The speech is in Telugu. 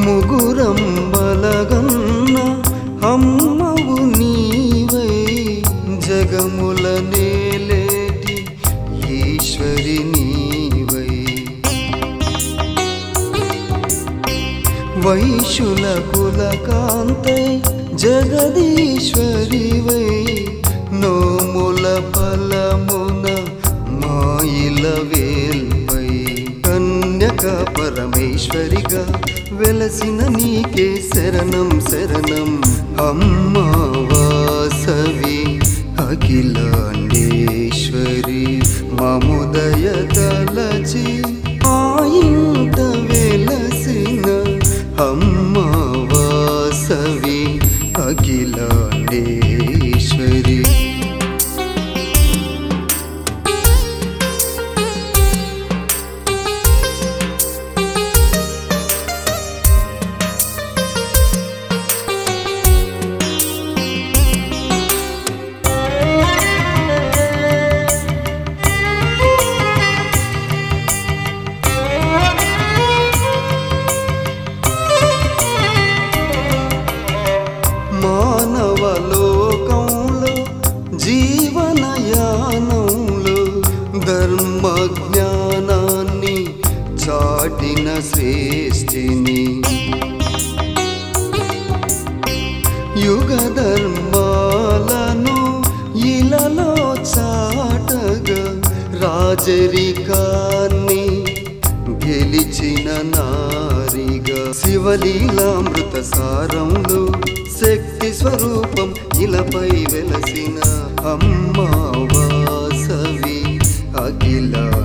ముగురం బలగన్న అమ్మవు నీవై జగముల నేలేటి ఈశ్వరి నీవై వైశుల కుల కాంతై జగదీశ్వరివై నోముల ఫలమున మాయిల వేల్పై కన్యక పరమేశ్వరిగా వెలసిన నీకే శరణం శరణం అమ్మా వాసవి అఖిలాండేశ్వరి మముదయ తలచి ఆయింత వెలసిన అమ్మా వాసవి అఖిలాండేశ్వరి మానవ లోకంలో జీవనయానంలో ధర్మ జ్ఞానాన్ని చాటిన శ్రేష్ఠిని యుగ ధర్మాలను ఇలలో చాటగా రాజరికాన్ని గెలిచిన నారిగా శివలీలామృత సారంలో శక్తి స్వరూపం ఇలపై వెలసిన అమ్మా వాసవి అఖిల